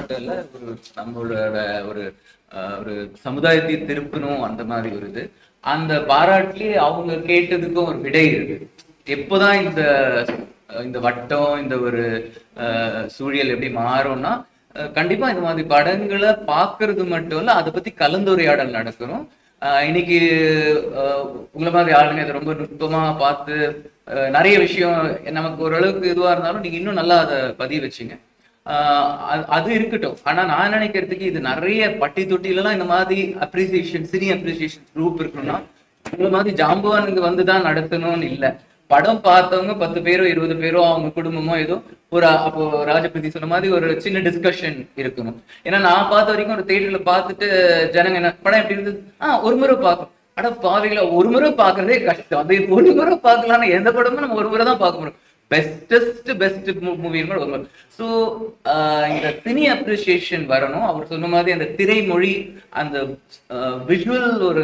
மட்டும் இல்ல ஒரு நம்மளோட ஒரு அஹ், ஒரு சமுதாயத்தை திருப்பணும் அந்த மாதிரி ஒரு இது அந்த பாராட்டுலயே அவங்க கேட்டதுக்கும் ஒரு விடை இருக்கு எப்போதான் இந்த அஹ், இந்த வட்டம் இந்த ஒரு அஹ், சூழியல் எப்படி மாறும்னா அஹ், கண்டிப்பா இந்த மாதிரி படங்களை பார்க்கிறது மட்டும் இல்ல அதை பத்தி கலந்துரையாடல் நடக்கணும் அஹ், இன்னைக்கு அஹ், உங்களை மாதிரி ஆளுங்க இதை ரொம்ப நுட்பமா பார்த்து அஹ், நிறைய விஷயம் நமக்கு ஓரளவுக்கு இதுவா இருந்தாலும் நீங்க இன்னும் நல்லா அதை பதிய வச்சீங்க ஆஹ் அது- அது இருக்கட்டும் ஆனா நான் நினைக்கிறதுக்கு இது நிறைய பட்டி தொட்டிலலாம் இந்த மாதிரி அப்ரிசியேஷன் சினி அப்ரிசியேஷன் குரூப் இருக்குன்னா இந்த மாதிரி ஜாம்பவான் இங்க வந்துதான் நடத்தணும்னு இல்ல படம் பார்த்தவங்க பத்து பேரோ இருபது பேரோ அவங்க குடும்பமோ ஏதோ ஒரு அப்போ ராஜபிரதி சொன்ன மாதிரி ஒரு சின்ன டிஸ்கஷன் இருக்கணும் ஏன்னா நான் பார்த்த வரைக்கும் ஒரு தேட்டர்ல பார்த்துட்டு ஜனங்க என்ன படம் எப்படி இருந்தது ஆஹ் ஒரு முறை பார்க்கணும் அட பாவிகளா ஒரு முறை பார்க்கறதே கஷ்டம் அது ஒரு முறை பார்க்கலாம்னா எந்த படமும் நம்ம ஒரு முறை தான் பார்க்க முடியும் பெஸ்டஸ்ட் பெஸ்ட் மூவி கூட ஒரு ஸோ இந்த சினி அப்ரிசியேஷன் வரணும் அவர் சொன்ன மாதிரி அந்த திரைமொழி அந்த விஷுவல் ஒரு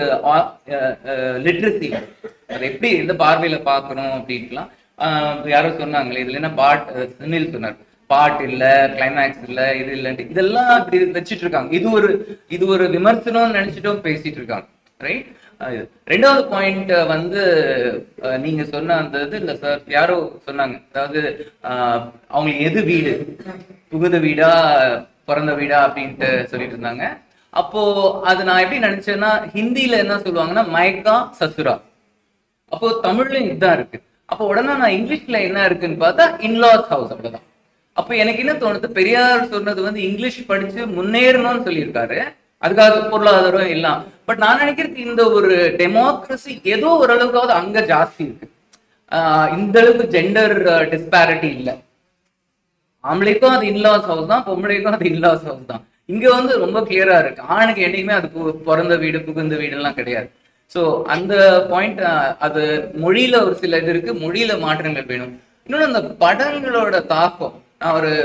லிட்ரஸி அதை எப்படி எந்த பார்வையில பார்க்கணும் அப்படின்ட்டுலாம் ஆஹ் யாரோ சொன்னாங்களே இதுல என்ன பாட் அஹ் சுனில் சொன்னார் பாட் இல்ல கிளைமேக்ஸ் இல்ல இது இல்லன்ட்டு இதெல்லாம் இப்படி வச்சிட்டு இருக்காங்க இது ஒரு இது ஒரு விமர்சனம்னு நினைச்சிட்டும் பேசிட்டு இருக்காங்க ரைட் ரெண்டாவது பாயிண்ட் வந்து அஹ், நீங்க சொன்ன அந்த இது இல்ல சார் யாரோ சொன்னாங்க அதாவது அஹ், அவங்களுக்கு எது வீடு புகுந்த வீடா பிறந்த வீடா அப்படின்ட்டு சொல்லிட்டு இருந்தாங்க அப்போ அது நான் எப்படி நினைச்சேன்னா ஹிந்தில என்ன சொல்லுவாங்கன்னா மயக்கா சசுரா அப்போ தமிழ்லயும் இதுதான் இருக்கு அப்போ உடனே நான் இங்கிலீஷ்ல என்ன இருக்குன்னு பார்த்தா இன்லாஸ் ஹவுஸ் அவ்வளவுதான் அப்போ எனக்கு என்ன தோணுது பெரியார் சொன்னது வந்து இங்கிலீஷ் படிச்சு முன்னேறணும்னு சொல்லியிருக்காரு அதுக்காக பொருளாதாரம் எல்லாம் பட் நான் நினைக்கிறது இந்த ஒரு டெமோக்ரஸி ஏதோ ஓரளவுக்காவது அங்க ஜாஸ்தி இருக்கு ஆஹ் இந்த அளவுக்கு ஜெண்டர் டிஸ்பாரிட்டி இல்ல ஆம்பளைக்கும் அது இன்லாஸ் ஹவுஸ் தான் பொம்பளைக்கும் அது இன்லாஸ் ஹவுஸ் தான் இங்க வந்து ரொம்ப கிளியரா இருக்கு ஆணுக்கு என்னைக்குமே அது பு- பிறந்த வீடு புகுந்த வீடு எல்லாம் கிடையாது சோ அந்த பாயிண்ட் அது மொழியில ஒரு சில இது இருக்கு மொழியில மாற்றங்கள் வேணும் இன்னொன்னு அந்த படங்களோட தாக்கம் நான் ஒரு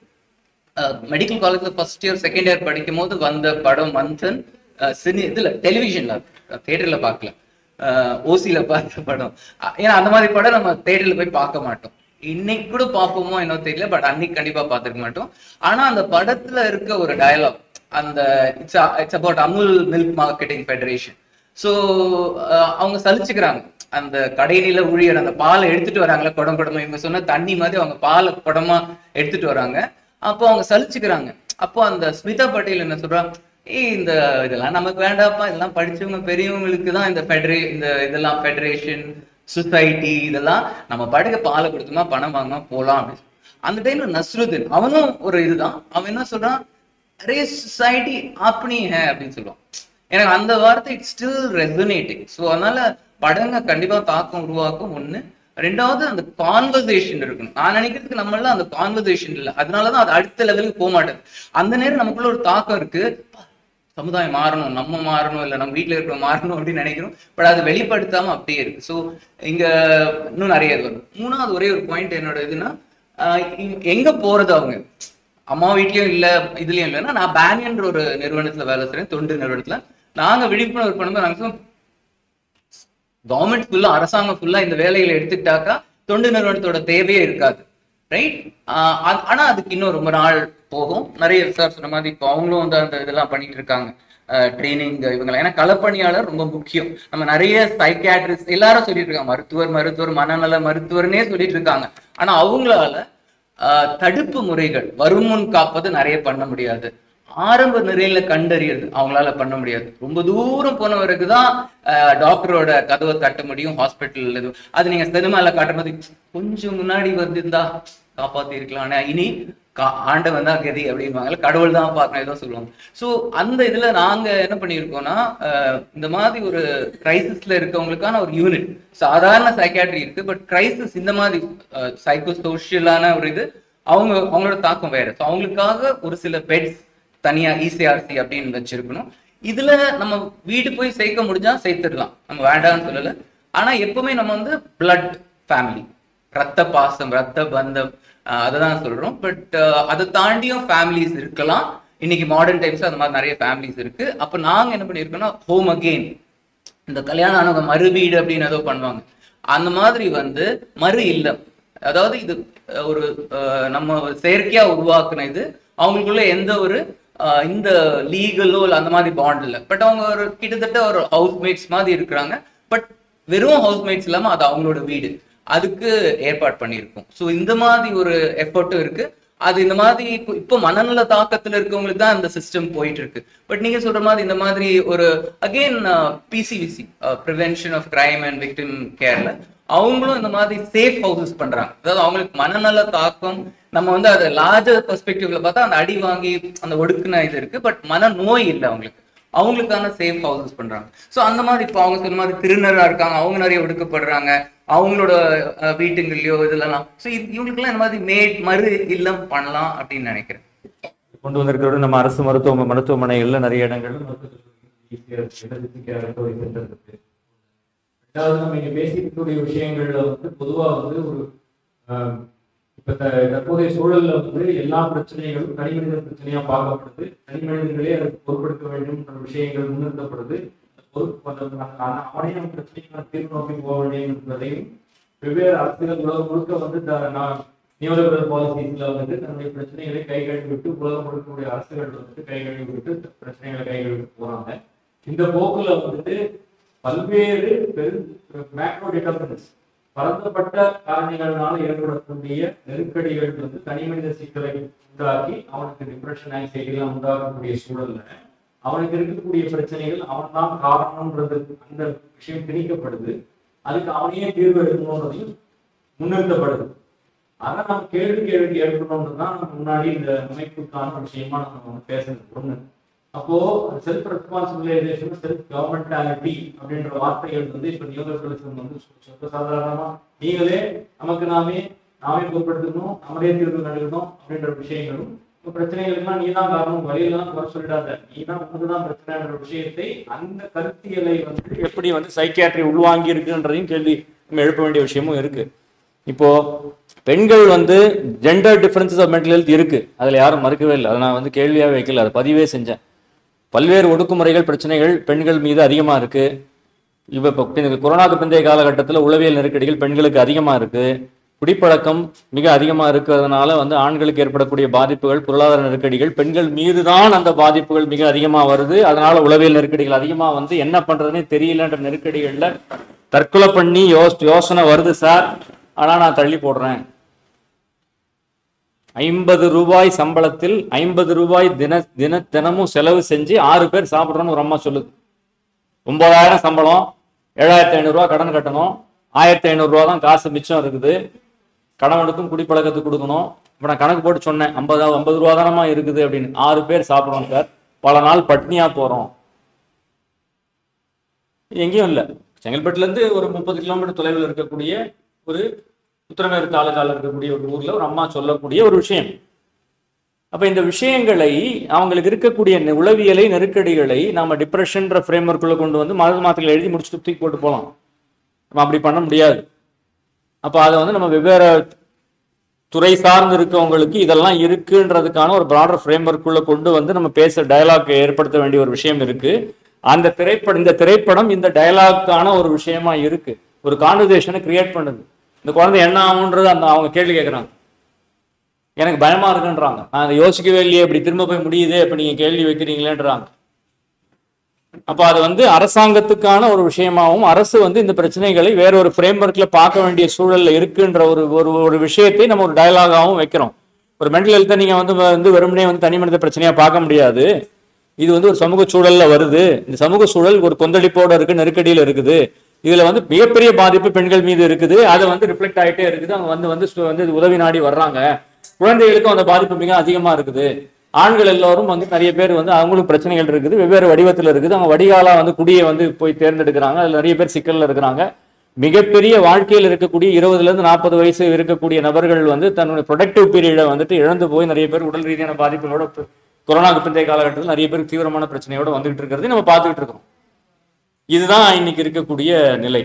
மெடிக்கல் காலேஜ்ல ஃபர்ஸ்ட் இயர் செகண்ட் இயர் படிக்கும் போது வந்த படம் மந்தன் அஹ், சினி இதுல டெலிவிஷன்ல தியேட்டர்ல பார்க்கல ஓசியில பார்த்த படம் அஹ், ஏன்னா அந்த மாதிரி படம் நம்ம தியேட்டர்ல போய் பார்க்க மாட்டோம் இன்னைக்கு கூட பார்ப்போமோ என்னோ தெரியல பட் அன்னைக்கு கண்டிப்பா பார்த்திருக்க மாட்டோம் ஆனா அந்த படத்துல இருக்க ஒரு டயலாக் அந்த it's it's about Amul milk marketing federation so அவங்க சலிச்சுக்கிறாங்க அந்த கடையில ஊழியர் அந்த பாலை எடுத்துட்டு வராங்களே குடம் குடமா இவங்க சொன்ன தண்ணி மாதிரி அவங்க பாலை குடமா எடுத்துட்டு வராங்க அப்போ அவங்க சலிச்சுக்கிறாங்க அப்போ அந்த ஸ்மிதா பட்டேல் என்ன சொல்றா ஏய் இந்த இதெல்லாம் நமக்கு வேண்டாப்பா இதெல்லாம் படிச்சவங்க பெரியவங்களுக்கு தான் இந்த ஃபெடரே இந்த இதெல்லாம் ஃபெடரேஷன் சொசைட்டி இதெல்லாம் நம்ம படுக்க பாலை கொடுத்தோமா பணம் வாங்கினா போலாம் அப்படின்னு சொல்லி. அந்த டைம்ல நஸ்ருதீன் அவனும் ஒரு இதுதான் அவன் என்ன சொல்றான் அரே சொசைட்டி ஆப்னி ஹே அப்படின்னு சொல்லுவான் எனக்கு அந்த வார்த்தை இட்ஸ் ஸ்டில் ரெசனேட்டிங் ஸோ அதனால படங்க கண்டிப்பா தாக்கம் உருவாக்கும் ஒண்ணு ரெண்டாவது அந்த கான்வர்சேஷன் இருக்கணும் நான் நினைக்கிறதுக்கு நம்மள அந்த கான்வர்சேஷன் இல்லை அதனாலதான் அது அடுத்த லெவலுக்கு போக மாட்டேது அந்த நேரம் நமக்குள்ள ஒரு தாக்கம் இருக்கு "அப்பா, சமுதாயம் மாறணும் நம்ம மாறணும் இல்லை நம்ம வீட்டில் இருக்கிற மாறணும் அப்படின்னு நினைக்கிறோம் பட் அது வெளிப்படுத்தாம அப்படியே இருக்கு ஸோ இங்க இன்னும் நிறைய இது வரும் மூணாவது ஒரே ஒரு பாயிண்ட் என்னோட இதுன்னா ஆஹ் இங்க- எங்க போறது அவங்க அம்மா வீட்லயும் இல்ல இதுலயும் இல்லைன்னா நான் பேனியன்ற ஒரு நிறுவனத்துல வேலை செய்றேன் தொண்டு நிறுவனத்துல நாங்க விழிப்புணர்வு பண்ணும்போது நாங்க சொல்லுவோம் கவர்மெண்ட் ஃபுல்லா அரசாங்கம் ஃபுல்லா இந்த வேலைகளை எடுத்துக்கிட்டாக்கா தொண்டு நிறுவனத்தோட தேவையே இருக்காது ரைட் ஆனா அதுக்கு இன்னும் ரொம்ப நாள் போகும் நிறைய சார் சொன்ன மாதிரி இப்போ அவங்களும் வந்து அந்த இதெல்லாம் பண்ணிட்டு இருக்காங்க ட்ரைனிங் இவங்க ஏன்னா களப்பணியாளர் ரொம்ப முக்கியம் நம்ம நிறைய சைக்கியாட்ரிஸ்ட் எல்லாரும் சொல்லிட்டு இருக்காங்க மருத்துவர் மருத்துவர் மனநல மருத்துவர்னே சொல்லிட்டு இருக்காங்க ஆனா அவங்களால ஆஹ், தடுப்பு முறைகள் வருமுன் காப்பது நிறைய பண்ண முடியாது ஆரம்ப நிலையில கண்டறியது அவங்களால பண்ண முடியாது ரொம்ப தூரம் போனவருக்கு தான் டாக்டரோட கதவை தட்ட முடியும் ஹாஸ்பிட்டல் இது அது நீங்க சினிமால காட்டும்போது கொஞ்சம் முன்னாடி வந்திருந்தா காப்பாத்தி இருக்கலாம் ஆனா இனி கா- ஆண்டவன் தான் கதி அப்படிம்பாங்கல்ல கடவுள் தான் பார்க்கணும் ஏதோ சொல்லுவாங்க சோ அந்த இதுல நாங்க என்ன பண்ணியிருக்கோம்னா அஹ், இந்த மாதிரி ஒரு கிரைசிஸ்ல இருக்கவங்களுக்கான ஒரு யூனிட் சாதாரண சைக்காட்ரி இருக்கு பட் கிரைசிஸ் இந்த மாதிரி சைக்கோ சோஷியலான ஒரு இது அவங்க அவங்களோட தாக்கம் வேற ஸோ அவங்களுக்காக ஒரு சில பெட்ஸ் தனியா இசிஆர்சி அப்படின்னு வச்சிருக்கணும் இதுல நம்ம வீடு போய் சேர்க்க முடிஞ்சா சேர்த்துடலாம் நம்ம வேண்டாம்னு சொல்லல ஆனா எப்பவுமே நம்ம வந்து பிளட் ஃபேமிலி ரத்த பாசம் ரத்த பந்தம் ஆஹ் அததான் சொல்றோம் பட் அதை தாண்டியும் ஃபேமிலிஸ் இருக்கலாம் இன்னைக்கு மாடர்ன் டைம்ஸ் அந்த மாதிரி நிறைய ஃபேமிலிஸ் இருக்கு அப்ப நாங்க என்ன பண்ணிருக்கோம்னா ஹோம் அகெயின் இந்த கல்யாணம் ஆனவங்க மறு வீடு அப்படின்னு ஏதோ பண்ணுவாங்க அந்த மாதிரி வந்து மறு இல்லம் அதாவது இது அஹ், ஒரு அஹ், நம்ம செயற்கையா உருவாக்குன இது அவங்களுக்குள்ள எந்த ஒரு ஆஹ், இந்த லீகலோ இல்லை அந்த மாதிரி பாண்ட் இல்லை பட் அவங்க ஒரு கிட்டத்தட்ட ஒரு ஹவுஸ்மேட்ஸ் மாதிரி இருக்கிறாங்க பட் வெறும் ஹவுஸ்மேட்ஸ் இல்லாம அது அவங்களோட வீடு அதுக்கு ஏற்பாடு பண்ணியிருக்கோம் ஸோ இந்த மாதிரி ஒரு எஃபர்ட்டும் இருக்கு அது இந்த மாதிரி இப்போ இப்போ மனநல தாக்கத்துல இருக்கவங்களுக்கு தான் இந்த சிஸ்டம் போயிட்டு இருக்கு பட் நீங்க சொல்ற மாதிரி இந்த மாதிரி ஒரு again PCVC prevention of crime and victim கேர்ல அவங்களும் இந்த மாதிரி சேஃப் ஹவுசஸ் பண்றாங்க அதாவது அவங்களுக்கு மனநல தாக்கம் நம்ம வந்து அதை லார்ஜர் பெர்ஸ்பெக்டிவ்ல பார்த்தா அந்த அடி வாங்கி அந்த ஒடுக்குன இது இருக்கு பட் மன நோய் இல்லை அவங்களுக்கு அவங்களுக்கான சேஃப் ஹவுசஸ் பண்றாங்க ஸோ அந்த மாதிரி இப்போ அவங்க சொன்ன மாதிரி திருநரா இருக்காங்க அவங்க நிறைய ஒடுக்கப்படுறாங்க அவங்களோட அஹ், வீட்டுங்கள்லயோ இதெல்லாம் ஸோ இவங்களுக்குலாம் இந்த மாதிரி மேட் மறு இல்லம் பண்ணலாம் அப்படின்னு நினைக்கிறேன் கொண்டு வந்திருக்கிறது நம்ம அரசு மருத்துவ மருத்துவமனைகள்ல நிறைய இடங்கள்ல இருக்கு ரெண்டாவது நம்ம இங்க பேசிட்டு இருக்கக்கூடிய விஷயங்கள்ல வந்து பொதுவா வந்து ஒரு ஆஹ், இப்ப த- தற்போதைய சூழல்ல வந்து எல்லா பிரச்சனைகளும் தனி மனித பிரச்சனையா பார்க்கப்படுது தனி மனிதர்களே அதுக்கு பொறுப்பெடுக்க வேண்டும் என்ற விஷயங்கள் முன்னிறுத்தப்படுது பொறுப்பு அந்த- அந்த- அவனே நம்ம பிரச்சனைக்கான தீர்வு நோக்கி போக வேண்டும் என்பதையும் வெவ்வேறு அரசுகள் உலகம் முழுக்க வந்து த- நான் நியூலிபரல் பாலிசிஸ்ல வந்து தன்னுடைய பிரச்சனைகளை கை கழுவி விட்டு உலகம் முழுக்கக்கூடிய அரசுகள் வந்துட்டு கை கழுவி விட்டு பிரச்சனைகளை கை கழுவி போறாங்க இந்த போக்குல வந்துட்டு பல்வேறு பெரு மேக்ரோ டிட்டர்மினன்ஸ் பரந்தப்பட்ட காரணிகள்னால ஏற்படக்கூடிய நெருக்கடிகள் வந்து தனி மனித சிக்கலை உண்டாக்கி அவனுக்கு டிப்ரெஷன் ஆங்ஸைட்டி எல்லாம் உண்டாக்கக்கூடிய சூழல்ல அவனுக்கு இருக்கக்கூடிய பிரச்சனைகள் அவன் தான் காரணம்ன்றது அந்த விஷயம் திணிக்கப்படுது அதுக்கு அவனையே தீர்வு எடுக்கணுன்றதையும் முன்னிறுத்தப்படுது அதை நம்ம கேள்வி கேள்வி ஏற்கணும்னு தான் நம்ம முன்னாடி இந்த அமைப்புக்கான விஷயமா நம்ம வந்து பேசுறது ஒண்ணு அப்போ செல்ஃப் ரெஸ்பான்சிபிளைசேஷன் செல்ஃப் கவர்மெண்டாலிட்டி அப்படின்ற வார்த்தைகள் வந்து இப்ப நியோலிபரலிசம் வந்து சொந்த சாதாரணமா நீங்களே நமக்கு நாமே நாமே பொருட்படுத்தணும் நம்மளே தீர்வு நடுக்கணும் அப்படின்ற விஷயங்களும் இப்ப பிரச்சனைகளுக்கெல்லாம் நீ தான் காரணம் வழியெல்லாம் குறை சொல்லிடாத நீ தான் உனக்கு தான் பிரச்சனைன்ற விஷயத்தை அந்த கருத்தியலை வந்து எப்படி வந்து சைக்கியாட்ரி உள்வாங்கி இருக்குன்றதையும் கேள்வி நம்ம எழுப்ப வேண்டிய விஷயமும் இருக்கு இப்போ பெண்கள் வந்து gender differences of mental health இருக்கு அதுல யாரும் மறுக்கவே இல்லை அதை நான் வந்து கேள்வியாவே வைக்கல அதை பதிவே செஞ்சேன் பல்வேறு ஒடுக்குமுறைகள் பிரச்சனைகள் பெண்கள் மீது அதிகமா இருக்கு இப்ப இப்போ இந்த கொரோனாக்கு பிந்தைய காலகட்டத்தில் உளவியல் நெருக்கடிகள் பெண்களுக்கு அதிகமா இருக்கு குடிப்பழக்கம் மிக அதிகமா இருக்கிறதுனால வந்து ஆண்களுக்கு ஏற்படக்கூடிய பாதிப்புகள் பொருளாதார நெருக்கடிகள் பெண்கள் மீதுதான் அந்த பாதிப்புகள் மிக அதிகமா வருது அதனால உளவியல் நெருக்கடிகள் அதிகமா வந்து என்ன பண்றதுன்னே தெரியலன்ற நெருக்கடிகள்ல தற்கொலை பண்ணி யோஸ் யோசனை வருது சார் ஆனா நான் தள்ளி போடுறேன் ஐம்பது ரூபாய் சம்பளத்தில் ஐம்பது ரூபாய் தின தின தினமும் செலவு செஞ்சு ஆறு பேர் சாப்பிடுறோன்னு ஒரு அம்மா சொல்லுது ஒன்பதாயிரம் சம்பளம் ஏழாயிரத்தி ஐநூறுரூவா கடன் கட்டணும் ஆயிரத்தி ஐநூறுரூவா தான் காசு மிச்சம் இருக்குது கணவனுக்கும் குடிப்பழக்கத்துக்கு கொடுக்கணும் இப்போ நான் கணக்கு போட்டு சொன்னேன் ஐம்பது ஐம்பது ரூபா தானமா இருக்குது அப்படின்னு ஆறு பேர் சாப்பிடுறோம் சார் பல நாள் பட்னியா போறோம் எங்கேயும் இல்லை செங்கல்பட்டுல இருந்து ஒரு முப்பது கிலோமீட்டர் தொலைவில் இருக்கக்கூடிய ஒரு உத்தரமேறு தாலுகால இருக்கக்கூடிய ஒரு ஊர்ல ஒரு அம்மா சொல்லக்கூடிய ஒரு விஷயம் அப்ப இந்த விஷயங்களை அவங்களுக்கு இருக்கக்கூடிய நெ- உளவியலை நெருக்கடிகளை நாம டிப்ரெஷன்ற ஃப்ரேம் ஒர்க்குள்ள கொண்டு வந்து மருந்து மாத்திரைகளை எழுதி முடிச்சுட்டு தூக்கி போட்டு போகலாம் நம்ம அப்படி பண்ண முடியாது அப்ப அதை வந்து நம்ம வெவ்வேறு துறை சார்ந்து இருக்கவங்களுக்கு இதெல்லாம் இருக்குன்றதுக்கான ஒரு ப்ராடர் ஃப்ரேம் ஒர்க்குள்ள கொண்டு வந்து நம்ம பேச டயலாக் ஏற்படுத்த வேண்டிய ஒரு விஷயம் இருக்கு அந்த திரைப்படம் இந்த திரைப்படம் இந்த டயலாக்கான ஒரு விஷயமா இருக்கு ஒரு கான்வர்சேஷனை கிரியேட் பண்ணுது இந்த குழந்தை என்ன ஆகுன்றது அந்த அவங்க கேள்வி கேட்குறாங்க எனக்கு பயமா இருக்குன்றாங்க நான் அதை யோசிக்கவே இல்லையே இப்படி திரும்ப போய் முடியுதே இப்ப நீங்க கேள்வி வைக்கிறீங்களேன்றாங்க அப்ப அது வந்து அரசாங்கத்துக்கான ஒரு விஷயமாவும் அரசு வந்து இந்த பிரச்சனைகளை வேற ஒரு ஃப்ரேம் ஒர்க்ல பார்க்க வேண்டிய சூழல்ல இருக்குன்ற ஒரு ஒரு ஒரு விஷயத்தை நம்ம ஒரு டயலாகாவும் வைக்கிறோம் ஒரு மென்டல் ஹெல்த்தை நீங்க வந்து வந்து வெறுமனே வந்து தனி மனித பிரச்சனையா பார்க்க முடியாது இது வந்து ஒரு சமூக சூழல்ல வருது இந்த சமூக சூழல் ஒரு கொந்தளிப்போட இருக்கு நெருக்கடியில இருக்குது இதுல வந்து மிகப்பெரிய பாதிப்பு பெண்கள் மீது இருக்குது அது வந்து ரிஃப்ளெக்ட் ஆயிட்டே இருக்குது அவங்க வந்து வந்து சு- வந்து உதவி நாடி வர்றாங்க குழந்தைகளுக்கும் அந்த பாதிப்பு மிக அதிகமா இருக்குது ஆண்கள் எல்லோரும் வந்து நிறைய பேர் வந்து அவங்களுக்கு பிரச்சனைகள் இருக்குது வெவ்வேறு வடிவத்துல இருக்குது அவங்க வடிகாலா வந்து குடியை வந்து போய் தேர்ந்தெடுக்கிறாங்க அதுல நிறைய பேர் சிக்கல்ல இருக்கிறாங்க மிகப்பெரிய வாழ்க்கையில் இருக்கக்கூடிய இருபதுல இருந்து நாற்பது வயசு இருக்கக்கூடிய நபர்கள் வந்து தன்னுடைய ப்ரொடக்டிவ் பீரியடை வந்துட்டு இழந்து போய் நிறைய பேர் உடல் ரீதியான பாதிப்புகளோட ப- கொரோனாக்கு பிந்தைய காலகட்டத்தில் நிறைய பேர் தீவிரமான பிரச்சனையோட வந்துகிட்டு இருக்கிறதை நம்ம பார்த்துக்கிட்டு இருக்கோம் இதுதான் இன்னைக்கு இருக்கக்கூடிய நிலை